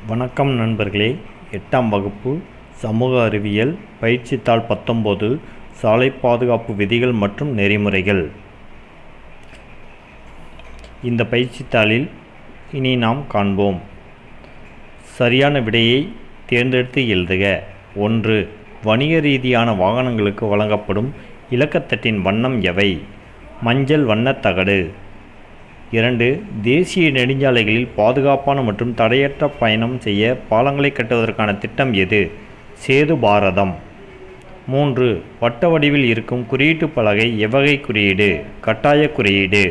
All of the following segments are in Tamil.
வணக்கம் நண்பர்களே எட்டாம் வகுப்பு சமூக அறிவியல் பயிற்சித்தாள் பத்தொம்போது சாலை பாதுகாப்பு விதிகள் மற்றும் நெறிமுறைகள் இந்த பயிற்சித்தாளில் இனி நாம் காண்போம் சரியான விடையை தேர்ந்தெடுத்து எழுதுக ஒன்று வணிக ரீதியான வாகனங்களுக்கு வழங்கப்படும் இலக்கத்தட்டின் வண்ணம் எவை மஞ்சள் வண்ணத் தகடு இரண்டு தேசிய நெடுஞ்சாலைகளில் பாதுகாப்பான மற்றும் தடையற்ற பயணம் செய்ய பாலங்களை கட்டுவதற்கான திட்டம் எது சேது பாரதம் மூன்று வட்ட வடிவில் இருக்கும் குறியீட்டு பலகை எவ்வகை குறியீடு கட்டாய குறியீடு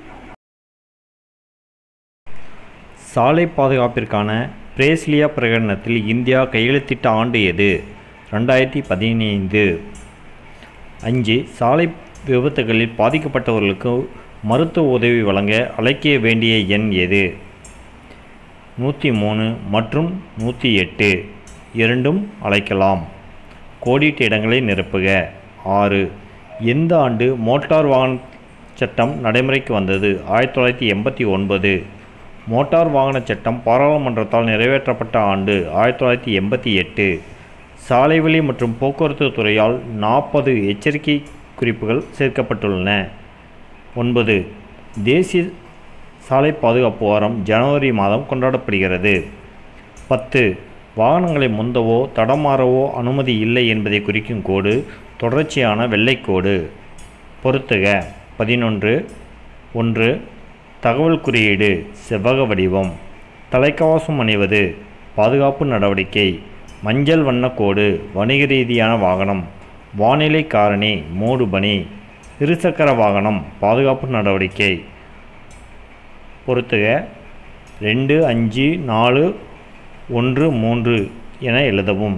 சாலை பாதுகாப்பிற்கான பிரேசிலியா பிரகடனத்தில் இந்தியா கையெழுத்திட்ட ஆண்டு எது ரெண்டாயிரத்தி பதினைந்து அஞ்சு சாலை விபத்துகளில் பாதிக்கப்பட்டவர்களுக்கு மருத்துவ உதவி வழங்க அழைக்க வேண்டிய எண் எது நூற்றி மூணு மற்றும் நூற்றி எட்டு இரண்டும் அழைக்கலாம் கோடிட்ட இடங்களை நிரப்புக ஆறு எந்த ஆண்டு மோட்டார் வாகன சட்டம் நடைமுறைக்கு வந்தது ஆயிரத்தி தொள்ளாயிரத்தி எண்பத்தி ஒன்பது மோட்டார் வாகன சட்டம் பாராளுமன்றத்தால் நிறைவேற்றப்பட்ட ஆண்டு ஆயிரத்தி தொள்ளாயிரத்தி எண்பத்தி எட்டு சாலைவழி மற்றும் போக்குவரத்து துறையால் நாற்பது எச்சரிக்கை குறிப்புகள் சேர்க்கப்பட்டுள்ளன ஒன்பது தேசிய சாலை பாதுகாப்பு வாரம் ஜனவரி மாதம் கொண்டாடப்படுகிறது பத்து வாகனங்களை முந்தவோ தடமாறவோ அனுமதி இல்லை என்பதை குறிக்கும் கோடு தொடர்ச்சியான வெள்ளைக்கோடு பொறுத்துக பதினொன்று ஒன்று தகவல் குறியீடு செவ்வக வடிவம் தலைக்கவசம் அணிவது பாதுகாப்பு நடவடிக்கை மஞ்சள் வண்ணக்கோடு வணிக ரீதியான வாகனம் வானிலை காரணி மூடுபனி இருசக்கர வாகனம் பாதுகாப்பு நடவடிக்கை பொறுத்துக ரெண்டு அஞ்சு நாலு ஒன்று மூன்று என எழுதவும்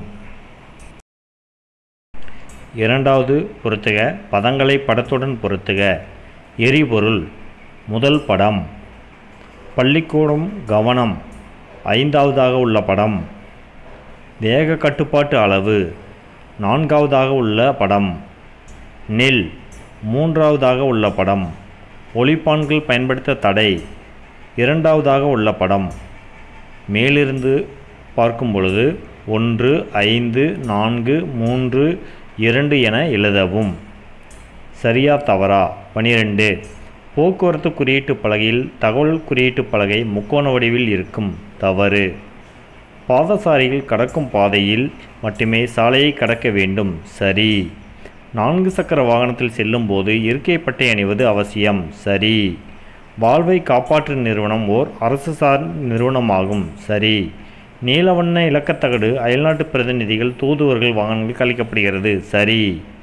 இரண்டாவது பொறுத்துக பதங்களை படத்துடன் பொறுத்துக எரிபொருள் முதல் படம் பள்ளிக்கூடம் கவனம் ஐந்தாவதாக உள்ள படம் வேக கட்டுப்பாட்டு அளவு நான்காவதாக உள்ள படம் நெல் மூன்றாவதாக உள்ள படம் ஒளிப்பான்கள் பயன்படுத்த தடை இரண்டாவதாக உள்ள படம் மேலிருந்து பார்க்கும் பொழுது ஒன்று ஐந்து நான்கு மூன்று இரண்டு என எழுதவும் சரியா தவறா பனிரெண்டு போக்குவரத்து குறியீட்டு பலகையில் தகவல் குறியீட்டு பலகை முக்கோண வடிவில் இருக்கும் தவறு பாதசாரிகள் கடக்கும் பாதையில் மட்டுமே சாலையை கடக்க வேண்டும் சரி நான்கு சக்கர வாகனத்தில் செல்லும்போது இருக்கை பட்டை அணிவது அவசியம் சரி வாழ்வை காப்பாற்று நிறுவனம் ஓர் அரசு சார் நிறுவனமாகும் சரி நீலவண்ண இலக்கத்தகடு அயல்நாட்டு பிரதிநிதிகள் தூதுவர்கள் வாகனங்களுக்கு அளிக்கப்படுகிறது சரி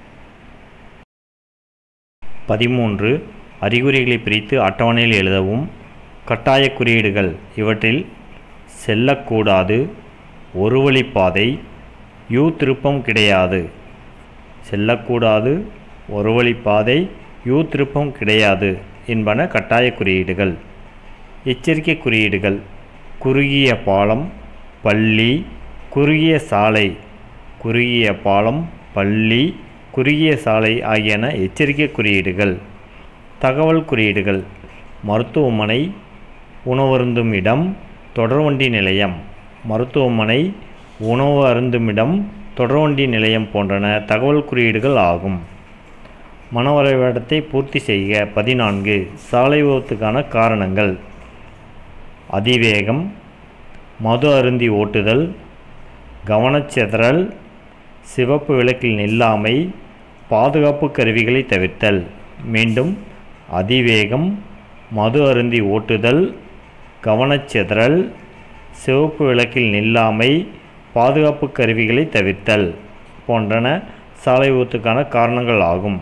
பதிமூன்று அறிகுறிகளை பிரித்து அட்டவணையில் எழுதவும் கட்டாய குறியீடுகள் இவற்றில் செல்லக்கூடாது ஒரு வழிப்பாதை யூ திருப்பம் கிடையாது செல்லக்கூடாது ஒரு வழிப்பாதை யூ திருப்பம் கிடையாது என்பன கட்டாய குறியீடுகள் எச்சரிக்கை குறியீடுகள் குறுகிய பாலம் பள்ளி குறுகிய சாலை குறுகிய பாலம் பள்ளி குறுகிய சாலை ஆகியன எச்சரிக்கை குறியீடுகள் தகவல் குறியீடுகள் மருத்துவமனை உணவருந்தும் இடம் தொடர்வண்டி நிலையம் மருத்துவமனை உணவு அருந்துமிடம் தொடர்வண்டி நிலையம் போன்றன தகவல் குறியீடுகள் ஆகும் மனவரைபடத்தை பூர்த்தி செய்க பதினான்கு சாலை விபத்துக்கான காரணங்கள் அதிவேகம் மது அருந்தி ஓட்டுதல் கவனச்சிதறல் சிவப்பு விளக்கில் நில்லாமை பாதுகாப்பு கருவிகளை தவிர்த்தல் மீண்டும் அதிவேகம் மது அருந்தி ஓட்டுதல் கவனச்சிதறல் சிவப்பு விளக்கில் நில்லாமை பாதுகாப்பு கருவிகளை தவிர்த்தல் போன்றன சாலை விபத்துக்கான காரணங்கள் ஆகும்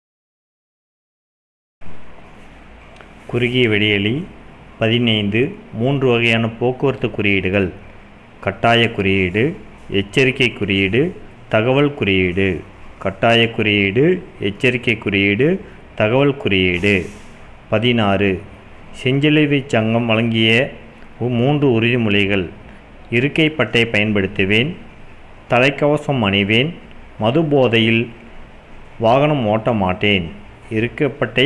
குறுகிய வெடியலி பதினைந்து மூன்று வகையான போக்குவரத்து குறியீடுகள் கட்டாய குறியீடு எச்சரிக்கை குறியீடு தகவல் குறியீடு கட்டாய குறியீடு எச்சரிக்கை குறியீடு தகவல் குறியீடு பதினாறு செஞ்சிலுவை சங்கம் வழங்கிய மூன்று உறுதிமொழிகள் இருக்கை பட்டை பயன்படுத்துவேன் தலைக்கவசம் அணிவேன் மது போதையில் வாகனம் ஓட்ட மாட்டேன் இருக்கப்பட்டை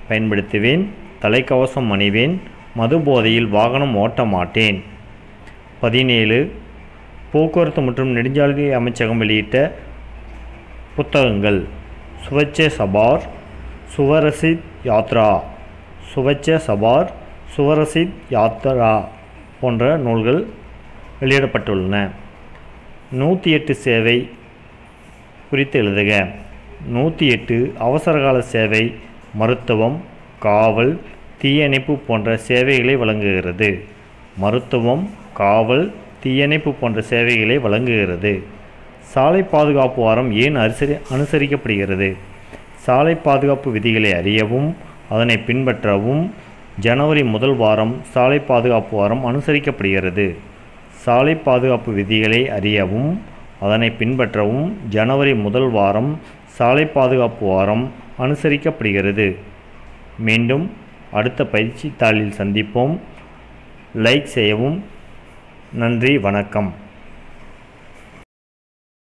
பயன்படுத்துவேன் தலைக்கவசம் அணிவேன் மது போதையில் வாகனம் ஓட்ட மாட்டேன் பதினேழு போக்குவரத்து மற்றும் நெடுஞ்சாலை அமைச்சகம் வெளியிட்ட புத்தகங்கள் சுவச்ச சபார் சுவரசித் யாத்ரா சுவச்ச சபார் சுவரசித் யாத்ரா போன்ற நூல்கள் வெளியிடப்பட்டுள்ளன நூற்றி எட்டு சேவை குறித்து எழுதுக நூற்றி எட்டு அவசரகால சேவை மருத்துவம் காவல் தீயணைப்பு போன்ற சேவைகளை வழங்குகிறது மருத்துவம் காவல் தீயணைப்பு போன்ற சேவைகளை வழங்குகிறது சாலை பாதுகாப்பு வாரம் ஏன் அனுசரி அனுசரிக்கப்படுகிறது சாலை பாதுகாப்பு விதிகளை அறியவும் அதனை பின்பற்றவும் ஜனவரி முதல் வாரம் சாலை பாதுகாப்பு வாரம் அனுசரிக்கப்படுகிறது சாலை பாதுகாப்பு விதிகளை அறியவும் அதனை பின்பற்றவும் ஜனவரி முதல் வாரம் சாலை பாதுகாப்பு வாரம் அனுசரிக்கப்படுகிறது மீண்டும் அடுத்த பயிற்சி தாளில் சந்திப்போம் லைக் செய்யவும் நன்றி வணக்கம்